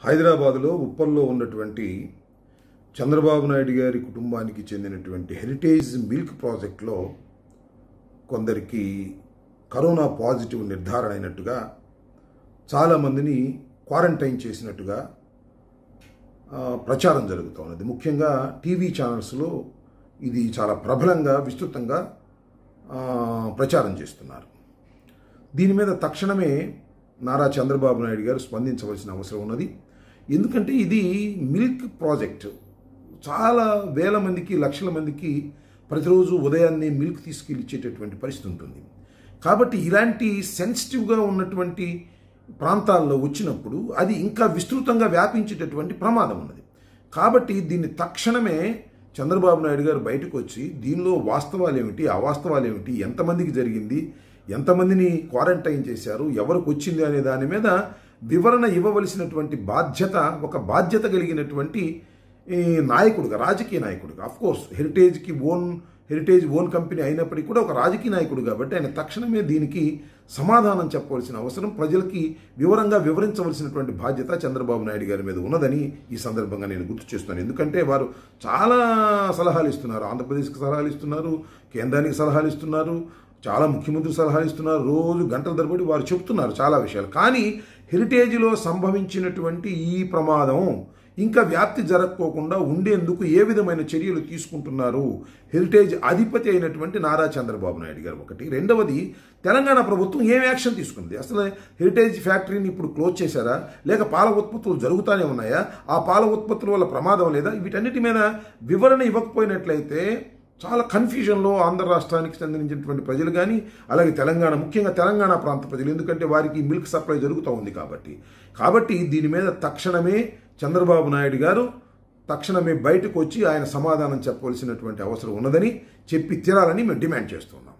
హైదరాబాదులో ఉప్పల్లో ఉన్నటువంటి చంద్రబాబు నాయుడు గారి కుటుంబానికి చెందినటువంటి హెరిటేజ్ మిల్క్ ప్రాజెక్ట్లో కొందరికి కరోనా పాజిటివ్ నిర్ధారణ అయినట్టుగా చాలామందిని క్వారంటైన్ చేసినట్టుగా ఆ, ప్రచారం జరుగుతూ ఉన్నది ముఖ్యంగా టీవీ ఛానల్స్లో ఇది చాలా ప్రబలంగా విస్తృతంగా ఆ, ప్రచారం చేస్తున్నారు దీని మీద తక్షణమే నారా చంద్రబాబు నాయుడు గారు స్పందించవలసిన అవసరం ఉన్నది ఎందుకంటే ఇది మిల్క్ ప్రాజెక్ట్ చాలా వేల మందికి లక్షల మందికి ప్రతిరోజు ఉదయాన్నే మిల్క్ తీసుకెళ్ళి ఇచ్చేటటువంటి పరిస్థితి ఉంటుంది కాబట్టి ఇలాంటి సెన్సిటివ్గా ఉన్నటువంటి ప్రాంతాల్లో వచ్చినప్పుడు అది ఇంకా విస్తృతంగా వ్యాపించేటటువంటి ప్రమాదం ఉన్నది కాబట్టి దీన్ని తక్షణమే చంద్రబాబు నాయుడు గారు బయటకు వచ్చి దీనిలో వాస్తవాలు ఏమిటి అవాస్తవాలు ఏమిటి ఎంతమందికి జరిగింది ఎంతమందిని క్వారంటైన్ చేశారు ఎవరికి వచ్చింది అనే దాని మీద వివరణ ఇవ్వవలసినటువంటి బాధ్యత ఒక బాధ్యత కలిగినటువంటి ఈ నాయకుడుగా రాజకీయ నాయకుడుగా అఫ్ కోర్స్ హెరిటేజ్కి ఓన్ హెరిటేజ్ ఓన్ కంపెనీ అయినప్పటికీ కూడా ఒక రాజకీయ నాయకుడు కాబట్టి ఆయన తక్షణమే దీనికి సమాధానం చెప్పవలసిన అవసరం ప్రజలకి వివరంగా వివరించవలసినటువంటి బాధ్యత చంద్రబాబు నాయుడు గారి మీద ఉన్నదని ఈ సందర్భంగా నేను గుర్తు చేస్తున్నాను ఎందుకంటే వారు చాలా సలహాలు ఇస్తున్నారు ఆంధ్రప్రదేశ్కి సలహాలు ఇస్తున్నారు కేంద్రానికి సలహాలు ఇస్తున్నారు చాలా ముఖ్యమంత్రి సలహాలు ఇస్తున్నారు రోజు గంటల తరబడి వారు చెప్తున్నారు చాలా విషయాలు కానీ హెరిటేజ్లో సంభవించినటువంటి ఈ ప్రమాదం ఇంకా వ్యాప్తి జరగకోకుండా ఉండేందుకు ఏ విధమైన చర్యలు తీసుకుంటున్నారు హెరిటేజ్ అధిపతి అయినటువంటి నారా చంద్రబాబు నాయుడు గారు ఒకటి రెండవది తెలంగాణ ప్రభుత్వం ఏం యాక్షన్ తీసుకుంది అసలు హెరిటేజ్ ఫ్యాక్టరీని ఇప్పుడు క్లోజ్ చేశారా లేక పాల ఉత్పత్తులు జరుగుతూనే ఉన్నాయా ఆ పాల ఉత్పత్తుల వల్ల ప్రమాదం లేదా వీటన్నిటి మీద వివరణ ఇవ్వకపోయినట్లయితే చాలా కన్ఫ్యూజన్లో ఆంధ్ర రాష్ట్రానికి సంబంధించినటువంటి ప్రజలు కానీ అలాగే తెలంగాణ ముఖ్యంగా తెలంగాణ ప్రాంత ప్రజలు ఎందుకంటే వారికి మిల్క్ సప్లై జరుగుతూ ఉంది కాబట్టి కాబట్టి దీని మీద తక్షణమే చంద్రబాబు నాయుడు గారు తక్షణమే బయటకు వచ్చి ఆయన సమాధానం చెప్పవలసినటువంటి అవసరం ఉన్నదని చెప్పి తీరాలని మేము డిమాండ్ చేస్తున్నాం